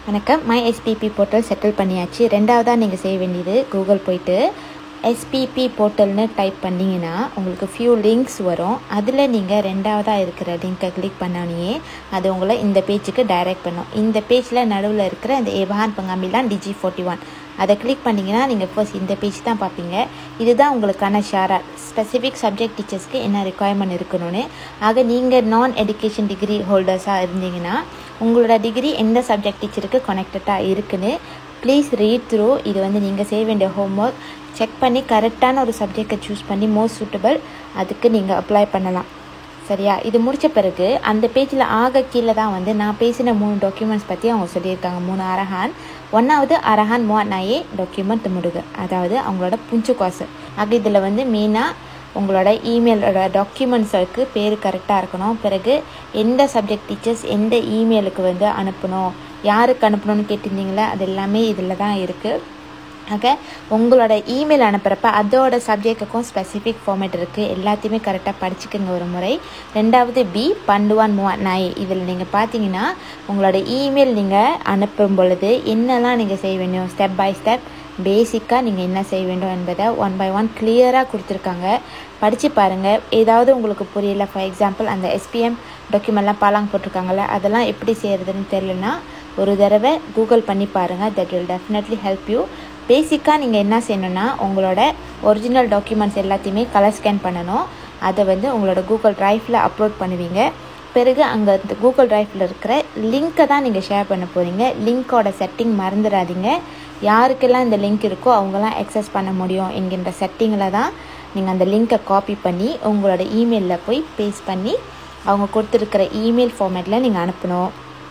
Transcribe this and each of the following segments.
வணக்கம் my SPB portal settle பண்ணியாச்சு ரெண்டாவதாக நீங்கள் செய்ய வேண்டியது கூகுள் போயிட்டு எஸ்பிபி போர்ட்டல்னு டைப் பண்ணிங்கன்னா உங்களுக்கு ஃபியூ லிங்க்ஸ் வரும் அதில் நீங்கள் ரெண்டாவதாக இருக்கிற லிங்க்கை கிளிக் பண்ணோன்னே அது உங்களை இந்த பேஜுக்கு டைரக்ட் பண்ணும் இந்த பேஜில் நடுவில் இருக்கிற இந்த எபஹான் பங்காமிலாம் டிஜி ஃபோர்ட்டி ஒன் அதை கிளிக் பண்ணிங்கன்னா நீங்கள் ஃபர்ஸ்ட் இந்த பேஜ் தான் பார்ப்பீங்க இதுதான் உங்களுக்கான ஷாரா ஸ்பெசிஃபிக் சப்ஜெக்ட் டீச்சர்ஸ்க்கு என்ன ரெக்குவயர்மெண்ட் இருக்கணும்னு ஆக நீங்கள் நான் எடுகேஷன் டிகிரி ஹோல்டர்ஸாக இருந்தீங்கன்னா உங்களோட டிகிரி எந்த சப்ஜெக்ட் டீச்சருக்கு கனெக்டடாக இருக்குன்னு ப்ளீஸ் ரீட் த்ரூ இது வந்து நீங்கள் செய்ய வேண்டிய ஹோம்ஒர்க் செக் பண்ணி கரெக்டான ஒரு சப்ஜெக்டை சூஸ் பண்ணி மோஸ்ட் சூட்டபிள் அதுக்கு நீங்கள் அப்ளை பண்ணலாம் சரியா இது முடித்த பிறகு அந்த பேஜில் ஆக கீழே தான் வந்து நான் பேசின மூணு டாக்குமெண்ட்ஸ் பற்றி அவங்க சொல்லியிருக்காங்க மூணு அரஹான் ஒன்றாவது அரஹான் மோ நாயே டாக்குமெண்ட் முடுகு அதாவது அவங்களோட புஞ்சு காசு ஆக இதில் வந்து மெயினாக உங்களோட இமெயிலோட டாக்குமெண்ட்ஸுக்கு பேர் கரெக்டாக இருக்கணும் பிறகு எந்த சப்ஜெக்ட் டீச்சர்ஸ் எந்த இமெயிலுக்கு வந்து அனுப்பணும் யாருக்கு அனுப்பணும்னு கேட்டிருந்தீங்களே அது எல்லாமே இதில் தான் இருக்குது ஆக உங்களோட இமெயில் அனுப்புகிறப்ப அதோட சப்ஜெக்ட்டுக்கும் ஸ்பெசிஃபிக் ஃபார்மேட் இருக்குது எல்லாத்தையுமே கரெக்டாக படிச்சுக்கோங்க ஒரு முறை ரெண்டாவது பி பண்டுவான் மூவா நாய் இதில் நீங்கள் பார்த்தீங்கன்னா உங்களோட இமெயில் நீங்கள் அனுப்பும் பொழுது என்னெல்லாம் நீங்கள் செய்ய வேண்டும் ஸ்டெப் பை ஸ்டெப் பேசிக்காக நீங்கள் என்ன செய்ய வேண்டும் என்பதை ஒன் பை ஒன் கிளியராக கொடுத்துருக்காங்க படித்து பாருங்கள் ஏதாவது உங்களுக்கு புரியல ஃபார் எக்ஸாம்பிள் அந்த எஸ்பிஎம் டாக்குமெண்ட்லாம் பாலாங் போட்டிருக்காங்கல்ல அதெல்லாம் எப்படி செய்கிறதுன்னு தெரியலனா ஒரு தடவை கூகுள் பண்ணி பாருங்கள் that will definitely help you பேசிக்காக நீங்கள் என்ன செய்யணுன்னா உங்களோட ஒரிஜினல் டாக்குமெண்ட்ஸ் எல்லாத்தையுமே கலர் ஸ்கேன் பண்ணணும் அதை வந்து உங்களோட கூகுள் ட்ரைவில் அப்லோட் பண்ணுவீங்க பிறகு அங்கே கூகுள் ட்ரைவில் இருக்கிற லிங்க்கை தான் நீங்கள் ஷேர் பண்ண போகிறீங்க லிங்க்கோட செட்டிங் மறந்துடாதீங்க யாருக்கெல்லாம் இந்த லிங்க் இருக்கோ அவங்களாம் எக்ஸஸ் பண்ண முடியும் என்கின்ற செட்டிங்கில் தான் நீங்கள் அந்த லிங்க்கை காப்பி பண்ணி உங்களோட இமெயிலில் போய் பேஸ்ட் பண்ணி அவங்க கொடுத்துருக்கிற இமெயில் ஃபார்மேட்டில் நீங்கள் அனுப்பணும்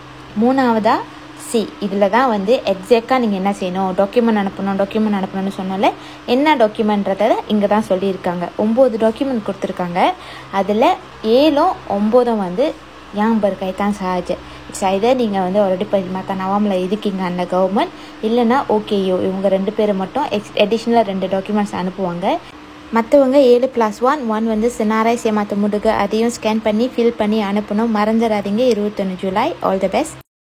மூணாவதாக சி இதில் தான் வந்து எக்ஸாக்டாக நீங்கள் என்ன செய்யணும் டாக்குமெண்ட் அனுப்பணும் டாக்குமெண்ட் அனுப்பணும்னு சொன்னால என்ன டாக்குமெண்ட்றத இங்கே தான் சொல்லியிருக்காங்க ஒம்பது டாக்குமெண்ட் கொடுத்துருக்காங்க அதில் ஏழும் ஒம்போதும் வந்து ஞாபகம் கைத்தான் சஹாஜ் இட்ஸ் ஐதர் நீங்கள் வந்து ஆல்ரெடி மற்ற நவாமில் இருக்கீங்க அந்த கவர்மெண்ட் இல்லைனா ஓகேயோ இவங்க ரெண்டு பேரும் மட்டும் எக்ஸ் அடிஷ்னலாக ரெண்டு டாக்குமெண்ட்ஸ் அனுப்புவாங்க மற்றவங்க ஏழு ப்ளஸ் ஒன் ஒன் வந்து சினாராய் சேமாத்த முடுக அதையும் ஸ்கேன் பண்ணி ஃபில் பண்ணி அனுப்பணும் மறந்துடாதீங்க இருபத்தொன்று ஜூலை ஆல் த பெஸ்ட்